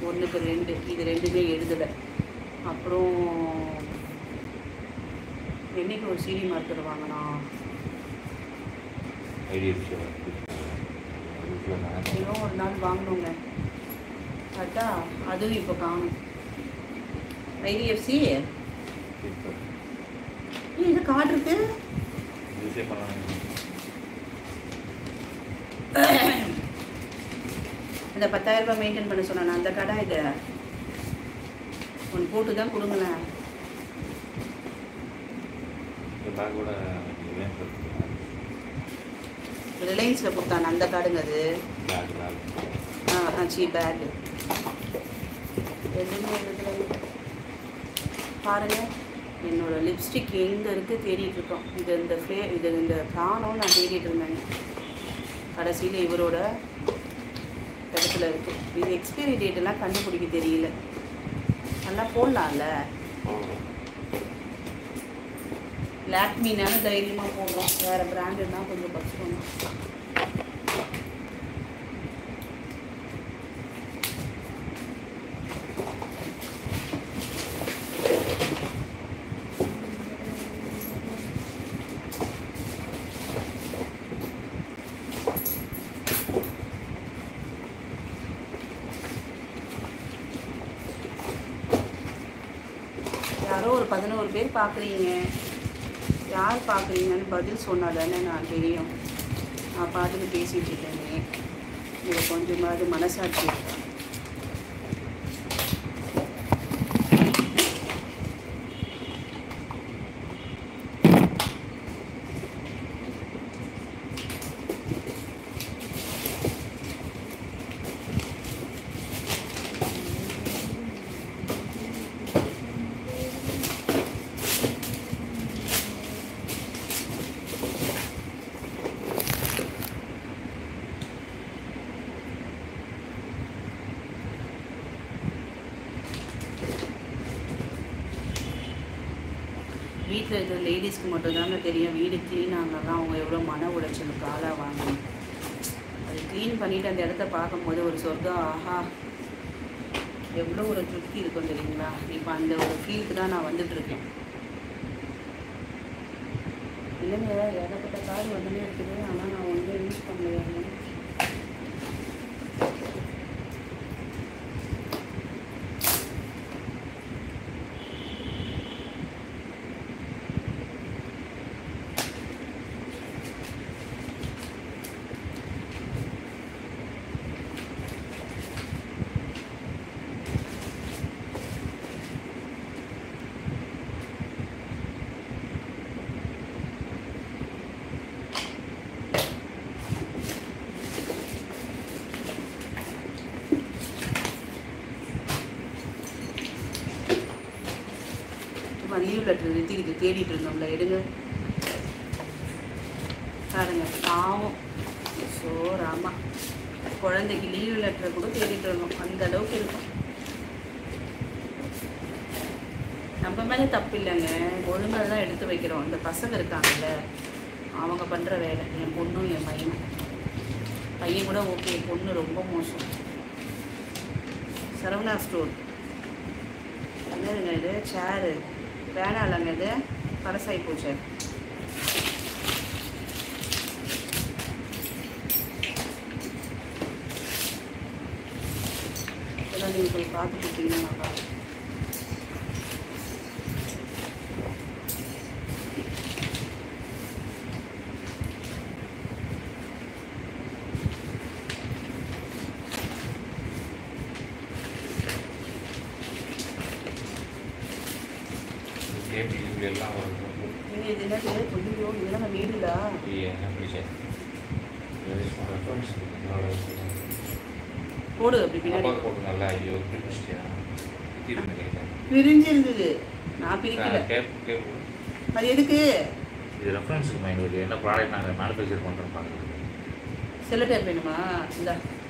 ஒன்றுக்கு ரெண்டு இது ரெண்டுமே எழுதலை அப்புறம் என்னைக்கு ஒரு சிடி மார்க்கர் வாங்கினா ஐடிஎஃப்சி ஏதோ ஒரு நாள் வாங்கினோங்க பார்த்தா அதுவும் இப்போ காணும் ஐடிஎஃப்சி இது கார்டு இருக்கு யூஸே பண்ணலாம் இந்த பத்தாயிரம் ரூபாய் மெயின்டைன் பண்ண சொன்னேன் அந்த கடை இது ஒன்று போட்டு தான் கொடுங்களேன் இந்த பேக்கோட ரிலையன்ஸ் ரிலையன்ஸில் கொடுத்தான அந்த கார்டுங்க அது பேக் பேக் ஆ ஆச்சு பேக் எதுவுமே எழுதல பாருங்க என்னோட லிப்ஸ்டிக் எங்கே இருக்குது தேடிட்டு இருக்கோம் இது இந்த ஃப்ளே இது இந்த காணோன்னு நான் தேடிட்டு இருந்தேங்க கடைசியில் இவரோட இடத்துல இருக்குது இது எக்ஸ்பைரி டேட் எல்லாம் கண்டுபிடிக்க தெரியல நல்லா போடலாம்ல லாக்மினாலும் தைரியமாக போடுறோம் வேறு பிராண்டுன்னா கொஞ்சம் கஷ்டம் யாரோ ஒரு பதினோரு பேர் பார்க்குறீங்க யார் பார்க்குறீங்கன்னு பதில் சொன்னால் தானே நான் தெரியும் நான் பாட்டுக்கு பேசிகிட்டு இருக்கேனே இது கொஞ்சமாவது மனசாட்சி இருக்கா? வீட்டில் இருக்கிற லேடிஸ்க்கு மட்டும்தாங்க தெரியும் வீடு க்ளீன் ஆகலாம் அவங்க எவ்வளோ மன உளைச்சலுக்கு ஆளாக வாங்கணும் அது க்ளீன் பண்ணிவிட்டு அந்த இடத்த பார்க்கும்போது ஒரு சொர்க்கம் ஆஹா எவ்வளோ ஒரு திருப்தி இருக்கும் தெரியுங்களா இப்போ அந்த ஒரு ஃபீலுக்கு தான் நான் வந்துட்டு இருக்கேன் இல்லைங்க ஏகப்பட்ட கார் வந்துனே இருக்குது ஆனால் நான் ஒன்றும் யூஸ் பண்ணலையாங்க சும்மா லீவ் லெட்டர் நிறுத்திக்கிட்டு தேடிட்டு இருந்தோம்ல எடுங்க பாருங்க பாவம் ஸோ ராமா குழந்தைக்கு லீவ் லெட்டர் கூட தேடிட்டு இருந்தோம் அந்த அளவுக்கு இருக்கும் நம்ம மேலே தப்பு இல்லைங்க ஒழுங்காக தான் எடுத்து வைக்கிறோம் இந்த பசங்க இருக்காங்கல்ல அவங்க பண்ணுற வேலை என் பொண்ணும் என் பையனும் பையன் கூட ஓகே பொண்ணு ரொம்ப மோசம் சரவணா ஸ்டோர் என்னதுங்க இது சேரு வேணாம் இல்லைங்க இது பழசாகி போச்சு இதெல்லாம் நீங்கள் போய் பார்த்து கொடுத்தீங்கன்னா நல்லா இருக்கும். கேபி இப்படி எல்லாம் வரும் நீங்க இது என்னது ஐயோ இதெல்லாம் நம்ம வீடுடா என்ன பிடிச்சேன் ரெஃபரன்ஸ் போடு அப்படி பின்னாடி போட்டு நல்லா ஐயோ பிடிச்சிட்டியா நினைக்கிறேன் பிரிஞ்சிருந்தது நான் பிரிக்கல கேப் கேப் அது எதுக்கு இது ரெஃபரன்ஸுக்கு மைண்ட் வருது என்ன ப்ராடக்ட் நாங்கள் மேனுஃபேக்சர் பண்ணுறோம் பார்க்குறது செல்லோ டேப் வேணுமா இந்த